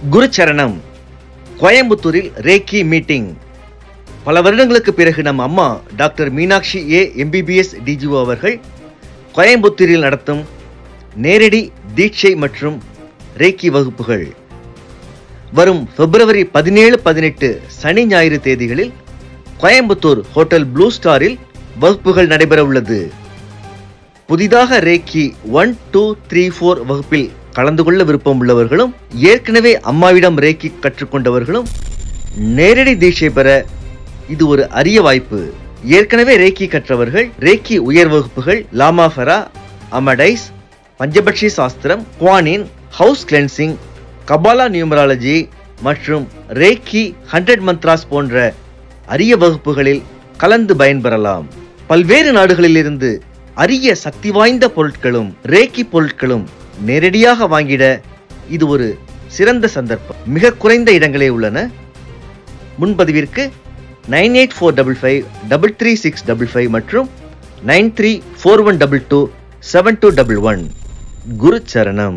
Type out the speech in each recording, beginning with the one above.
குருச்சரணம் கோயம்புத்தூரில் ரேக்கி மீட்டிங் பல வருடங்களுக்கு பிறகு நம் அம்மா doctor Meenakshi A MBBS DGO அவர்கள் கோயம்புத்தூரில் நடத்தும் நேரடி தீட்சை மற்றும் ரேக்கி வகுப்புகள் வரும் பிப்ரவரி பதினேழு பதினெட்டு சனி ஞாயிறு தேதிகளில் கோயம்புத்தூர் ஹோட்டல் ப்ளூ ஸ்டாரில் வகுப்புகள் நடைபெற உள்ளது புதிதாக reiki one two three four வகுப்பில் கலந்து கொள்ள விருப்பம் உள்ளவர்களும் ஏற்கனவே அம்மாவிடம் ரேக்கி கற்றுக்கொண்டவர்களும் நேரடி தீட்சை பெற இது ஒரு அரிய வாய்ப்பு ஏற்கனவே ரேக்கி கற்றவர்கள் ரேக்கி உயர் வகுப்புகள் லாமாஃபெரா அமடைஸ் பஞ்சபட்சி சாஸ்திரம் Quan Yin house cleansing kabbalah numerology மற்றும் ரேக்கி ஹண்ட்ரட் மந்த்ராஸ் போன்ற அரிய வகுப்புகளில் கலந்து பயன்பெறலாம் பல்வேறு நாடுகளிலிருந்து அரிய சக்தி வாய்ந்த பொருட்களும் ரேக்கி பொருட்களும் நேரடியாக வாங்கிட இது ஒரு சிறந்த சந்தர்ப்பம் மிக குறைந்த இடங்களே உள்ளன முன்பதிவிற்கு nine eight four double five double three six double five மற்றும் nine three four one double two seven two double one குரு சரணம்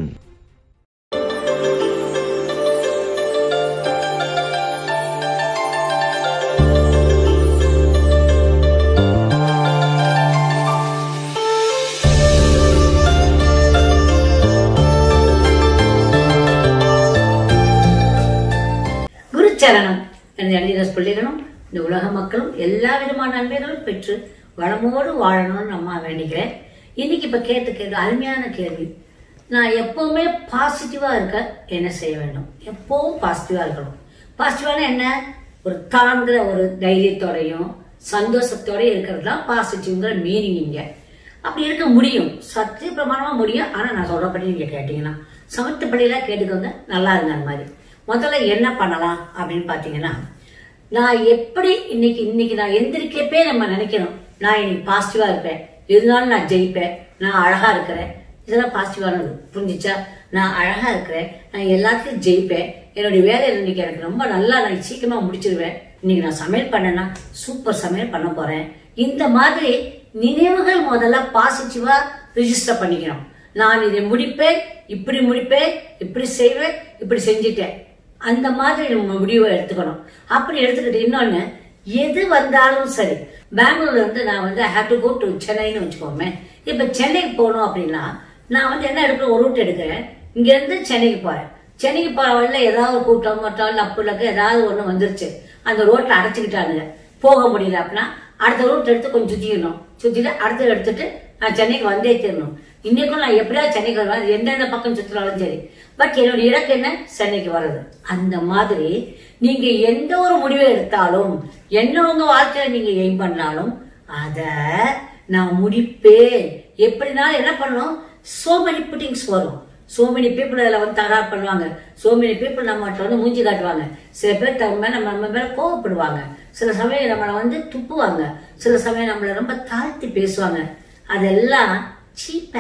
குருச்சரணம் என்று எழுதின சொல்லிக்கணும் இந்த உலக மக்களும் எல்லா விதமான நன்மைகளும் பெற்று வளமோடு வாழணும்னு அம்மா வேண்டிக்கிறேன் இன்னைக்கு இப்ப கேட்ட கேள்வி அருமையான கேள்வி நான் எப்பவுமே பாசிட்டிவா இருக்க என்ன செய்ய வேண்டும் எப்பவும் பாசிட்டிவா இருக்கணும் பாசிட்டிவான என்ன ஒரு தாங்கிற ஒரு தைரியத்தோடையும் சந்தோஷத்தோடயும் இருக்கிறது தான் பாசிட்டிவ்ங்கிற மீனிங் இங்க அப்படி இருக்க முடியும் சத்திய பிரமாணமா முடியும் ஆனா நான் சொல்றபடி நீங்க கேட்டீங்கன்னா சமத்துப்படியில கேட்டுக்கோங்க நல்லா இருங்க அந்த மாதிரி முதல்ல என்ன பண்ணலாம் அப்படின்னு பாத்தீங்கன்னா நான் எப்படி இன்னைக்கு இன்னைக்கு நான் எந்திரிக்கப்பே நம்ம நினைக்கணும் நான் இன்னைக்கு பாசிட்டிவா இருப்பேன் இருந்தாலும் நான் ஜெயிப்பேன் நான் அழகா இருக்கிறேன் இதெல்லாம் பாசிட்டிவானது புரிஞ்சுச்சா நான் அழகா இருக்கிறேன் நான் எல்லாத்தையும் ஜெயிப்பேன் என்னுடைய வேலையில இன்னைக்கு எனக்கு ரொம்ப நல்லா நான் சீக்கிரமா முடிச்சிருவேன் இன்னைக்கு நான் சமையல் பண்ணேன்னா சூப்பர் சமையல் பண்ண போறேன் இந்த மாதிரி நினைவுகள் முதல்ல பாசிட்டிவா ரிஜிஸ்டர் பண்ணிக்கணும் நான் இதை முடிப்பேன் இப்படி முடிப்பேன் இப்படி செய்வேன் இப்படி செஞ்சுட்டேன் அந்த மாதிரி நம்ம முடிவை எடுத்துக்கணும் அப்படி எடுத்துக்கிட்டு இன்னொன்னு எது வந்தாலும் சரி பெங்களூர்ல இருந்து நான் வந்து ஹேவ் டு கோ டு சென்னைன்னு வச்சுக்கோமே இப்ப சென்னைக்கு போகணும் அப்படின்னா நான் வந்து என்ன எடுக்கிறேன் ஒரு ரூட் எடுக்கிறேன் இங்க இருந்து சென்னைக்கு போறேன் சென்னைக்கு போற வழியில ஏதாவது ஒரு கூட்டம் மொட்டம் லப்பு லக்கு ஏதாவது ஒண்ணு வந்துருச்சு அந்த ரோட்ல அடைச்சுக்கிட்டானுங்க போக முடியல அப்படின்னா அடுத்த ரூட் எடுத்து கொஞ்சம் சுத்திக்கணும் சுத்திட்டு அடுத்து எடுத்துட்டு நான் சென்னைக்கு வந்தே தீரணும் இன்னைக்கும் நான் எப்படியா சென்னைக்கு வருவேன் அது எந்தெந்த பக்கம் சுத்தினாலும் சரி பட் என்னுடைய இலக்கு என்ன சென்னைக்கு வர்றது அந்த மாதிரி நீங்க எந்த ஒரு முடிவை எடுத்தாலும் என்ன உங்க வாழ்க்கையில நீங்க எய்ம் பண்ணாலும் அத நான் முடிப்பேன் எப்படினாலும் என்ன பண்ணணும் சோ மெனி புட்டிங்ஸ் வரும் சோ மெனி பீப்புள் அதில் வந்து தகராறு பண்ணுவாங்க சோ மெனி பீப்புள் நம்மகிட்ட வந்து மூஞ்சி காட்டுவாங்க சில பேர் தங்க மேல நம்ம நம்ம மேல கோவப்படுவாங்க சில சமயம் நம்மளை வந்து துப்புவாங்க சில சமயம் நம்மளை ரொம்ப தாழ்த்தி பேசுவாங்க அதெல்லாம் சீப்ப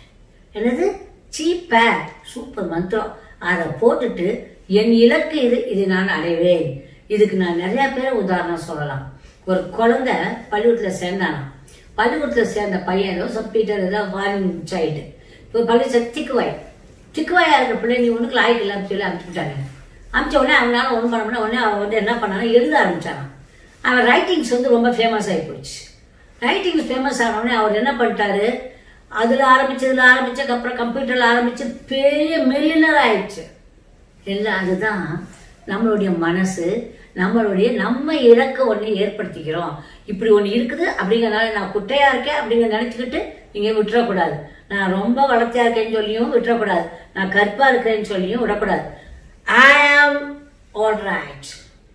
என்னது சீப்ப சூப்பர் மந்திரம் அதை போட்டுட்டு என் இலக்கு இது இது நான் அடைவேன் இதுக்கு நான் நிறைய பேர் உதாரணம் சொல்லலாம் ஒரு குழந்தை பள்ளிக்கூடத்துல சேர்ந்தானாம் பள்ளிக்கூடத்துல சேர்ந்த பையன் ஏதோ சப் பீட்டர் ஏதோ ஃபாரின் சைல்டு இப்போ பள்ளி திக்குவாய் திக்குவாயா இருக்கிற பிள்ளை நீ ஒன்றுக்கு லாய்க்கு இல்லை சொல்லி அனுப்பிச்சுட்டாங்க அனுப்பிச்ச உடனே அவனால ஒன்றும் பண்ண முடியாது உடனே அவன் வந்து என்ன பண்ணானா எழுத ஆரம்பிச்சானான் அவன் ரைட்டிங்ஸ் வந்து ரொம்ப ஃபேமஸ் ஆகி போச்சு ரைட்டிங்ஸ் ஃபேமஸ் ஆன உடனே அவர் என்ன பண்ணிட்டாரு அதுல ஆரம்பிச்சதுல ஆரம்பிச்சதுக்கு அப்புறம் கம்ப்யூட்டர்ல ஆரம்பிச்சு பெரிய மில்லினர் ஆயிடுச்சு இல்லை அதுதான் நம்மளுடைய மனசு நம்மளுடைய நம்ம இலக்க ஒண்ணு ஏற்படுத்திக்கிறோம் இப்படி ஒண்ணு இருக்குது அப்படிங்கறதுனால நான் குட்டையா இருக்கேன் அப்படிங்கிற நினைச்சுக்கிட்டு நீங்க விட்டுறக்கூடாது நான் ரொம்ப வளர்த்தியா இருக்கேன்னு சொல்லியும் விட்டுறக்கூடாது நான் கற்பா இருக்கேன்னு சொல்லியும் விடக்கூடாது ஐ ஆம் ஆல் ரைட்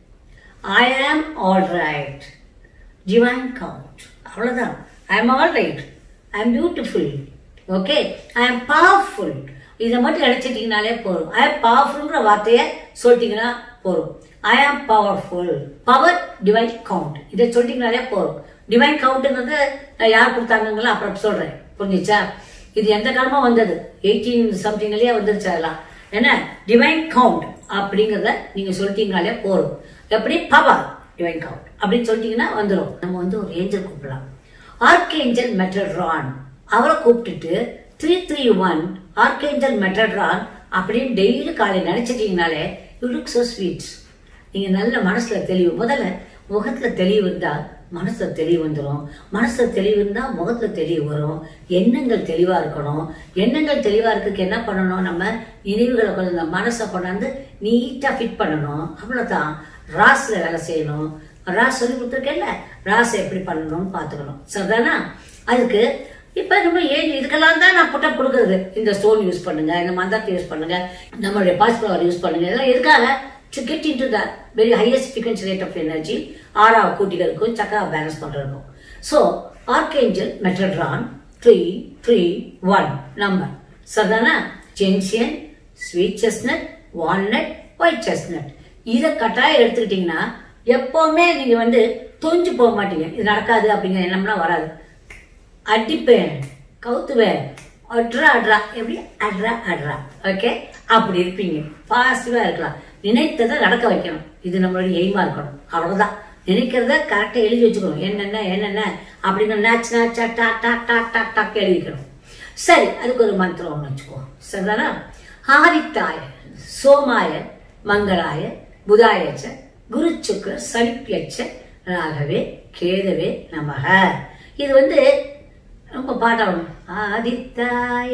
ஐ ஆம் ஆல் ரைட் டிவைன் கவுண்ட் அவ்வளவுதான் I am all right I am beautiful okay I am powerful இதை மட்டும் நினைச்சிட்டீங்கனாலே போதும் ஐ எம் பவர்ஃபுல்ங்கிற வார்த்தையை சொல்லிட்டீங்கன்னா போதும் ஐ ஆம் பவர்ஃபுல் பவர் டிவைன் கவுண்ட் இதை சொல்லிட்டீங்கனாலே போதும் டிவைன் கவுண்ட்ங்கிறது நான் யார் கொடுத்தாங்கங்களோ அப்புறம் சொல்றேன் புரிஞ்சுச்சா இது எந்த காலமா வந்தது எயிட்டீன் சம்திங்லயே வந்துருச்சு அதெல்லாம் என்ன டிவைன் கவுண்ட் அப்படிங்கறத நீங்க சொல்லிட்டீங்கனாலே போதும் எப்படி பவர் டிவைன் கவுண்ட் அப்படின்னு சொல்லிட்டீங்கன்னா வந்துடும் நம்ம வந்து ஒரு ஏஞ்சல் கூப்பிடலாம் ஆர்கேஞ்சல் மெட்டட்ரான் அவரை கூப்பிட்டுட்டு three three one archangel Metatron அப்படின்னு டெய்லி காலையில் நினைச்சிட்டீங்கனாலே யூ லுக் ஸோ ஸ்வீட் நீங்க நல்ல மனசுல தெளிவு முதல்ல முகத்துல தெளிவு இருந்தா மனசுல தெளிவு வந்துடும் மனசுல தெளிவு இருந்தா முகத்துல தெளிவு வரும் எண்ணங்கள் தெளிவா இருக்கணும் எண்ணங்கள் தெளிவா இருக்கிறதுக்கு என்ன பண்ணணும் நம்ம நினைவுகளை கொண்டு இந்த மனசை கொண்டாந்து நீட்டா ஃபிட் பண்ணணும் அவ்வளவுதான் ராஸ்ல வேலை செய்யணும் ராஸ் சொல்லி கொடுத்துருக்கேன்ல ராஸ் எப்படி பண்ணணும்னு பார்த்துக்கணும் சரிதானா அதுக்கு இப்ப நம்ம ஏன் இதுக்கெல்லாம் தான் நான் புட்டப் கொடுக்குறது இந்த ஸ்டோன் யூஸ் பண்ணுங்க இந்த மந்தாத்தை யூஸ் பண்ணுங்க நம்மளுடைய பாஸ்பவர் யூஸ் பண்ணுங்க இதெல்லாம் எதுக்காக to get into the very highest frequency rate of energy ஆறாவது கூட்டிகளுக்கும் சக்கரா பேலன்ஸ் பண்றதுக்கும் so archangel Metatron three three one number சரிதானா gentian sweet chestnut walnut white chestnut இதை கட்டாயம் எடுத்துக்கிட்டீங்கன்னா எப்பவுமே நீங்க வந்து தொஞ்சு போக மாட்டீங்க இது நடக்காது அப்படிங்கிற எண்ணம்லாம் வராது அடிப்பேன் கவுத்துவேன் அட்ரா அட்ரா எப்படி அட்ரா அட்ரா ஓகே அப்படி இருப்பீங்க பாசிட்டிவா இருக்கலாம் நினைத்ததை நடக்க வைக்கணும் இது நம்மளுடைய எய்மா இருக்கணும் அவ்வளவுதான் நினைக்கிறத கரெக்டா எழுதி வச்சுக்கணும் என்னென்ன என்னென்ன அப்படின்னு நேச்சு நேச்சா டா டா டா டா டாக் எழுதிக்கணும் சரி அதுக்கு ஒரு மந்திரம் ஒன்று வச்சுக்குவோம் சரிதானா ஆதித்தாய சோமாய மங்களாய புதாயச்ச குரு சுக்கர சனிப்பியச்ச ராகவே கேதவே நமக இது வந்து ரொம்ப பாடணும் ஆதித்தாய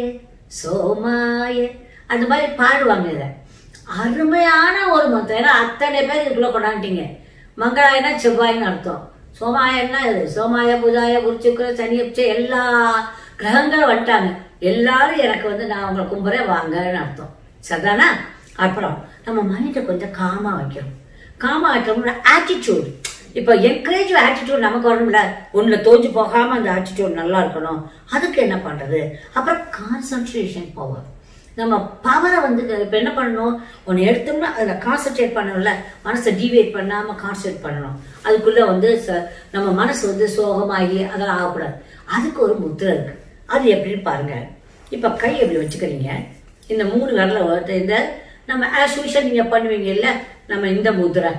சோமாய அந்த மாதிரி பாடுவாங்க இதை அருமையான ஒரு மந்திரம் ஏன்னா அத்தனை பேர் இதுக்குள்ள கொண்டாண்டிங்க மங்களாயனா செவ்வாய்னு அர்த்தம் சோமாயன்னா இது சோமாய புதாய குருச்சுக்கர சனியப்ச எல்லா கிரகங்களும் வந்துட்டாங்க எல்லாரும் எனக்கு வந்து நான் உங்களை கும்புறேன் வாங்கன்னு அர்த்தம் சரிதானா அப்புறம் நம்ம மைண்டை கொஞ்சம் காமா வைக்கணும் காமா ஆட்டோம்னா ஆட்டிடியூட் இப்போ என்கரேஜ் ஆட்டிடியூட் நமக்கு வரணும்ல ஒன்றில் தோஞ்சு போகாம அந்த ஆட்டிடியூட் நல்லா இருக்கணும் அதுக்கு என்ன பண்றது அப்புறம் கான்சன்ட்ரேஷன் பவர் நம்ம பவரை வந்து இப்போ என்ன பண்ணணும் ஒன்று எடுத்தோம்னா அதில் கான்சென்ட்ரேட் பண்ணணும்ல மனசை டிவேட் பண்ணாமல் கான்சென்ட்ரேட் பண்ணணும் அதுக்குள்ளே வந்து ச- நம்ம மனசு வந்து சோகமாகி அதெல்லாம் ஆகக்கூடாது அதுக்கு ஒரு முத்திரை இருக்கு அது எப்படின்னு பாருங்க இப்போ கை எப்படி வச்சுக்கிறீங்க இந்த மூணு விரல வந்து இந்த நம்ம ஆஸ் யூஷுவல் நீங்கள் பண்ணுவீங்க இல்ல நம்ம இந்த முத்திரை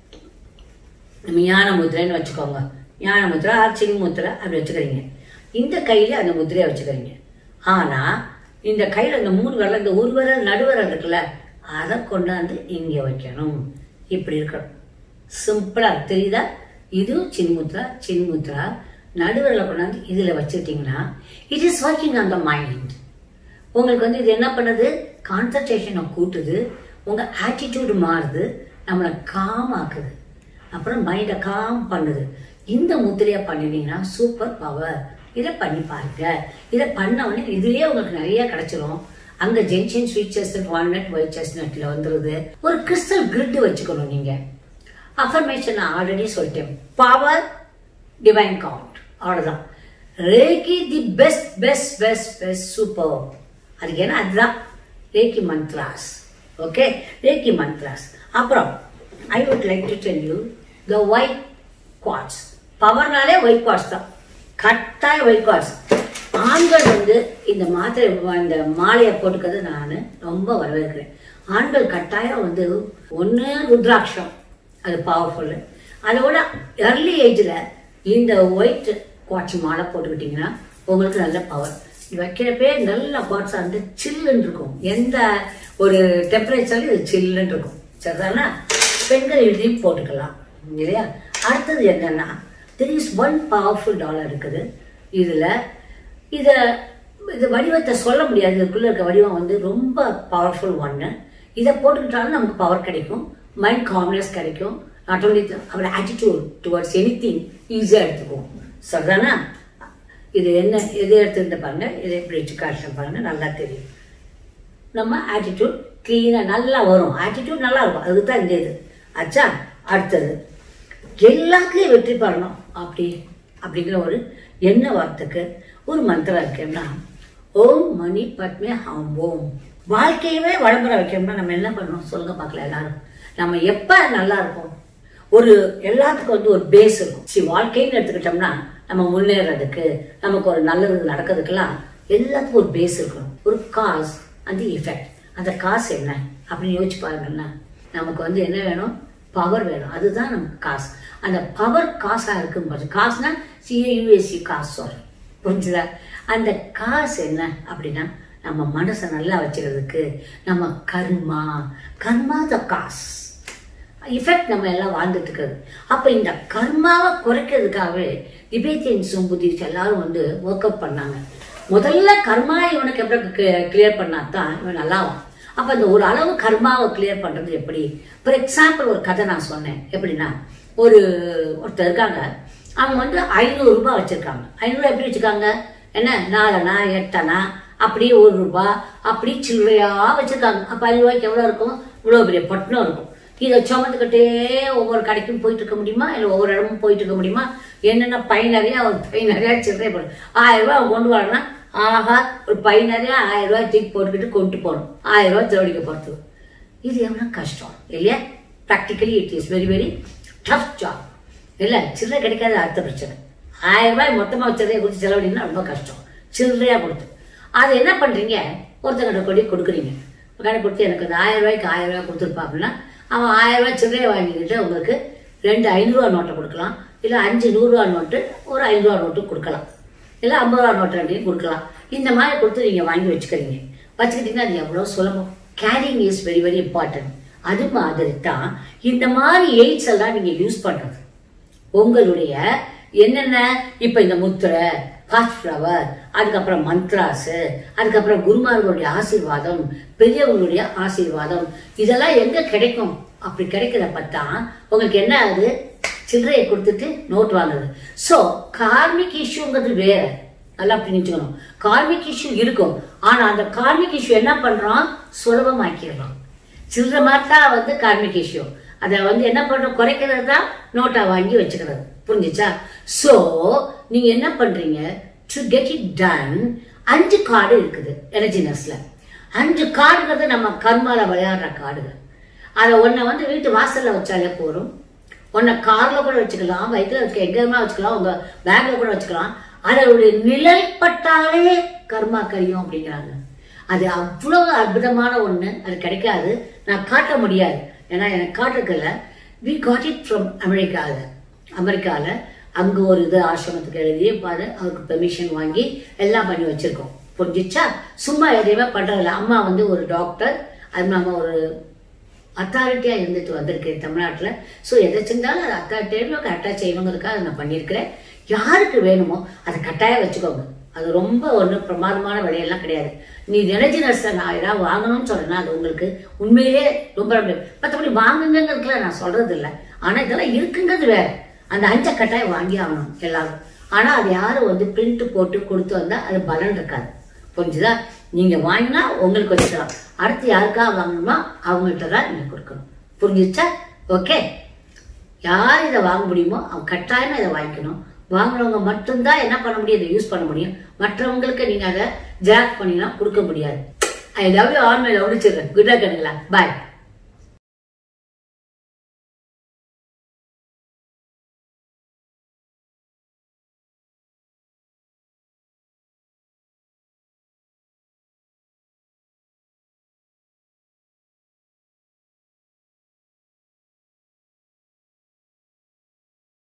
நம்ம ஞான முத்திரைன்னு வச்சுக்கோங்க ஞான முத்திரை ஆர்ச்சிங் முத்திரை அப்படி வச்சுக்கிறீங்க இந்த கையில அந்த முத்திரையை வச்சுக்கிறீங்க ஆனா இந்த கையில இந்த மூணு விரல் இந்த ஒரு விரல் நடுவிரல் இருக்குல்ல அதை கொண்டாந்து இங்க வைக்கணும் இப்படி இருக்கணும் சிம்பிளா தெரியுதா இது சின்முத்ரா சின்முத்ரா நடுவிரலை கொண்டாந்து இதுல வச்சுக்கிட்டீங்கன்னா it is working on the mind உங்களுக்கு வந்து இது என்ன பண்ணுது கான்சன்ட்ரேஷனை கூட்டுது உங்க ஆட்டிடியூடு மாறுது நம்மளை காம் ஆக்குது அப்புறம் மைண்டை காம் பண்ணுது இந்த முத்திரையை பண்ணினீங்கன்னா சூப்பர் பவர் இதை பண்ணி பாருங்க இதை பண்ண உடனே இதுலயே உங்களுக்கு நிறைய கிடைச்சிரும் அங்க gentian sweet chestnut walnut white செஸ்னட்ல வந்துருது ஒரு கிறிஸ்டல் கிரிட் வச்சுக்கணும் நீங்க அஃபர்மேஷன் நான் ஆல்ரெடி சொல்லிட்டேன் பவர் டிவைன் கவுண்ட் அவ்வளவுதான் reiki the best best best best super அதுக்கு ஏன்னா அதுதான் reiki mantras okay reiki mantras அப்புறம் I would like to tell you the white quartz பவர்னாலே ஒயிட் குவாட்ஸ் தான் கட்டாய ஒயிட் குவாட்ஸ் ஆண்கள் வந்து இந்த மாத்திரை இந்த மாலையை போட்டுக்கிறது நான் ரொம்ப வரவேற்கிறேன் ஆண்கள் கட்டாயம் வந்து ஒன்று ருத்ராட்சம் அது பவர்ஃபுல்லு அதோட early ஏஜ்ல இந்த ஒயிட் குவாட்ச் மாலை போட்டுக்கிட்டீங்கன்னா உங்களுக்கு நல்ல பவர் வைக்கிறப்பே நல்ல குவாட்ஸாக வந்து சில்லுன்னு இருக்கும் எந்த ஒரு டெம்பரேச்சர்லையும் இது சில்லுன்னு இருக்கும் சரிதானா பெண்கள் இதையும் போட்டுக்கலாம் இல்லையா அடுத்தது என்னன்னா there is one powerful dollar இருக்குது இதுல இத இது வடிவத்தை சொல்ல முடியாது இதுக்குள்ள இருக்க வடிவம் வந்து ரொம்ப பவர்ஃபுல் ஒன்று இதை போட்டுக்கிட்டாலும் நமக்கு பவர் கிடைக்கும் மைண்ட் காம்னஸ் கிடைக்கும் நாட் ஓன்லி அவரோட ஆட்டிடியூட் டுவர்ட்ஸ் எனி திங் ஈஸியாக எடுத்துக்குவோம் சரிதானா இது என்ன எது எடுத்துக்கிட்டு பாருங்க இதை எப்படி வச்சு காட்டுறேன் பாருங்க நல்லா தெரியும் நம்ம ஆட்டிடியூட் க்ளீனாக நல்லா வரும் ஆட்டிடியூட் நல்லா இருக்கும் அதுக்கு தான் இந்த இது ஆச்சா அடுத்தது எல்லாத்துலேயும் வெற்றி பெறணும் அப்படி அப்படிங்கிற ஒரு எண்ண வார்த்தைக்கு ஒரு மந்திரம் இருக்கேன்னா ஓம் மணி பத்மே ஹம் ஓம் வாழ்க்கையவே வளம்பர வைக்கணும்னா நம்ம என்ன பண்ணணும் சொல்லுங்க பார்க்கல எல்லாரும் நம்ம எப்ப நல்லா இருப்போம் ஒரு எல்லாத்துக்கும் வந்து ஒரு பேஸ் இருக்கும் சி வாழ்க்கைன்னு எடுத்துக்கிட்டோம்னா நம்ம முன்னேறதுக்கு நமக்கு ஒரு நல்லது நடக்கிறதுக்கெல்லாம் எல்லாத்துக்கும் ஒரு பேஸ் இருக்கணும் ஒரு காஸ் அந்த எஃபெக்ட் அந்த காசு என்ன அப்படின்னு யோசிச்சு பாருங்கன்னா நமக்கு வந்து என்ன வேணும் பவர் வேணும் அதுதான் நமக்கு காசு அந்த பவர் காசா இருக்கும் பாரு காசுனா சிஏ யூஎஸ்சி காசு வரும் புரிஞ்சுதா அந்த காசு என்ன அப்படின்னா நம்ம மனசை நல்லா வச்சுக்கிறதுக்கு நம்ம கர்மா கர்மா த காஸ் இஃபெக்ட் நம்ம எல்லாம் வாழ்ந்துட்டு இருக்கிறது அப்ப இந்த கர்மாவை குறைக்கிறதுக்காகவே திபேத்தியன் சும்புதிஸ் எல்லாரும் வந்து ஒர்க் அவுட் பண்ணாங்க முதல்ல கர்மா இவனுக்கு எப்படி கிளியர் பண்ணா தான் இவன் நல்லாவும் அப்ப இந்த ஒரு அளவு கர்மாவை கிளியர் பண்றது எப்படி ஃபார் எக்ஸாம்பிள் ஒரு கதை நான் சொன்னேன் எப்படின்னா ஒரு ஒருத்தர் இருக்காங்க அவங்க வந்து ஐநூறு ரூபாய் வச்சிருக்காங்க ஐநூறு எப்படி வச்சிருக்காங்க என்ன நாலனா எட்டனா அப்படி ஒரு ரூபாய் அப்படி சில்லறையா வச்சிருக்காங்க அப்ப ஐநூறு ரூபாய்க்கு எவ்வளவு இருக்கும் இவ்வளவு பெரிய பட்டணம் இருக்கும் இதை சுமந்துக்கிட்டே ஒவ்வொரு கடைக்கும் போயிட்டு இருக்க முடியுமா இல்லை ஒவ்வொரு இடமும் போயிட்டு இருக்க முடியுமா என்னென்ன பை நிறைய ஒரு பை நிறைய சில்லறை போடும் ஆயிரம் ரூபாய் அவன் கொண்டு வரனா ஆஹா ஒரு பை நிறைய ஆயிரம் ரூபாய் தூக்கி போட்டுக்கிட்டு கொண்டு போகணும் ஆயிரம் ரூபாய் திருவடிக்க போகிறது இது எவ்வளோ கஷ்டம் இல்லையா practically it is very very tough job இல்லை சில்லறை கிடைக்காத அடுத்த பிரச்சனை ஆயிரம் ரூபாய் மொத்தமாக வச்சதே கொடுத்து செலவழிங்கன்னா ரொம்ப கஷ்டம் சில்லறையாக கொடுத்து அதை என்ன பண்ணுறீங்க ஒருத்தங்கிட்ட கொண்டு போய் கொடுக்குறீங்க கடை கொடுத்து எனக்கு அந்த ஆயிரம் ரூபாய்க்கு ஆயிரம் ரூபாய் கொடுத்துருப்பா அப்படின்னா அவன் ஆயிரம் ரூபாய் சில்லறையை வாங்கிக்கிட்டு உங்களுக்கு ரெண்டு ஐநூறுரூவா நோட்டை கொடுக்கலாம் இல்லை அஞ்சு நூறுரூவா நோட்டு ஒரு ஐநூறுரூவா நோட்டு கொடுக்கலாம் இல்லை ஐம்பது ரூபா நோட்டு ரெண்டையும் கொடுக்கலாம் இந்த மாதிரி கொடுத்து நீங்கள் வாங்கி வச்சுக்கிறீங்க வச்சுக்கிட்டீங்கன்னா அது எவ்வளோ சுலபம் caring is very very important அது மாதிரி தான் இந்த மாதிரி எய்ட்ஸ் எல்லாம் நீங்கள் யூஸ் பண்ணுறது உங்களுடைய என்னென்ன இப்போ இந்த முத்திரை ஃபாஸ்ட் ஃப்ளவர் அதுக்கப்புறம் மந்த்ராஸ் அதுக்கப்புறம் குருமார்களுடைய ஆசீர்வாதம் பெரியவங்களுடைய ஆசீர்வாதம் இதெல்லாம் எங்க கிடைக்கும் அப்படி கிடைக்கிறப்ப தான் உங்களுக்கு என்ன ஆகுது சில்லறையை கொடுத்துட்டு நோட் வாங்குறது ஸோ கார்மிக் இஷ்யூங்கிறது வேற நல்லா புரிஞ்சுக்கணும் கார்மிக் இஷ்யூ இருக்கும் ஆனா அந்த கார்மிக் இஷ்யூ என்ன பண்றோம் சுலபமாக்கிடுறோம் சில்லறை மாதிரி தான் வந்து கார்மிக் இஷ்யூ அதை வந்து என்ன பண்றோம் குறைக்கிறது தான் நோட்டா வாங்கி வச்சுக்கிறது புரிஞ்சுச்சா ஸோ நீங்க என்ன பண்றீங்க டு கெட் இட் டன் அஞ்சு கார்டு இருக்குது எனர்ஜினஸ்ல அஞ்சு கார்டுங்கிறது நம்ம கர்மால விளையாடுற கார்டுகள் அதை ஒன்றை வந்து வீட்டு வாசல்ல வச்சாலே போதும் ஒன்றை கார்ல கூட வச்சுக்கலாம் பைக்கில் வச்சுக்க எங்கேயுமே வச்சுக்கலாம் உங்க பேக்ல கூட வச்சுக்கலாம் அதனுடைய நிழல் பட்டாலே கர்மா கரியும் அப்படிங்கிறாங்க அது அவ்வளவு அற்புதமான ஒண்ணு அது கிடைக்காது நான் காட்ட முடியாது ஏன்னா எனக்கு காட்டுக்கல வி காட் இட் ஃப்ரம் அமெரிக்காவில் அமெரிக்காவில் அங்கே ஒரு இது ஆசிரமத்துக்கு எழுதி பாரு அவருக்கு பெர்மிஷன் வாங்கி எல்லாம் பண்ணி வச்சிருக்கோம் புரிஞ்சிச்சா சும்மா எதையுமே பண்றதில்ல அம்மா வந்து ஒரு டாக்டர் அது நம்ம ஒரு அத்தாரிட்டியாக இருந்துட்டு வந்திருக்கேன் தமிழ்நாட்டில் ஸோ எதை செஞ்சாலும் அது அத்தாரிட்டியாக கரெக்டாக செய்யணுங்கிறதுக்காக அதை நான் பண்ணியிருக்கிறேன் யாருக்கு வேணுமோ அதை கட்டாயம் வச்சுக்கோங்க அது ரொம்ப ஒன்றும் பிரமாதமான விலையெல்லாம் கிடையாது நீ எனர்ஜி நர்ஸை நான் ஏதாவது வாங்கணும்னு சொன்னேன்னா அது உங்களுக்கு உண்மையிலே ரொம்ப ரொம்ப மற்றபடி வாங்குங்கிறதுக்குலாம் நான் சொல்றது இல்லை ஆனால் இதெல்லாம் இருக்குங்கிறது வேற அந்த அஞ்சை கட்டாயம் வாங்கி ஆகணும் எல்லாரும் ஆனால் அது யாரும் வந்து பிரிண்ட் போட்டு கொடுத்து வந்தால் அது பலன் இருக்காது புரிஞ்சுதா நீங்க வாங்கினா உங்களுக்கு வச்சுக்கலாம் அடுத்து யாருக்கா வாங்கணுமா அவங்கள்ட்ட தான் நீங்க கொடுக்கணும் புரிஞ்சுச்சா ஓகே யார் இதை வாங்க முடியுமோ அவங்க கட்டாயமா இதை வாங்கிக்கணும் வாங்குறவங்க மட்டும்தான் என்ன பண்ண முடியும் இதை யூஸ் பண்ண முடியும் மற்றவங்களுக்கு நீங்க அதை ஜெராக்ஸ் பண்ணிலாம் கொடுக்க முடியாது I love you on my love good luck bye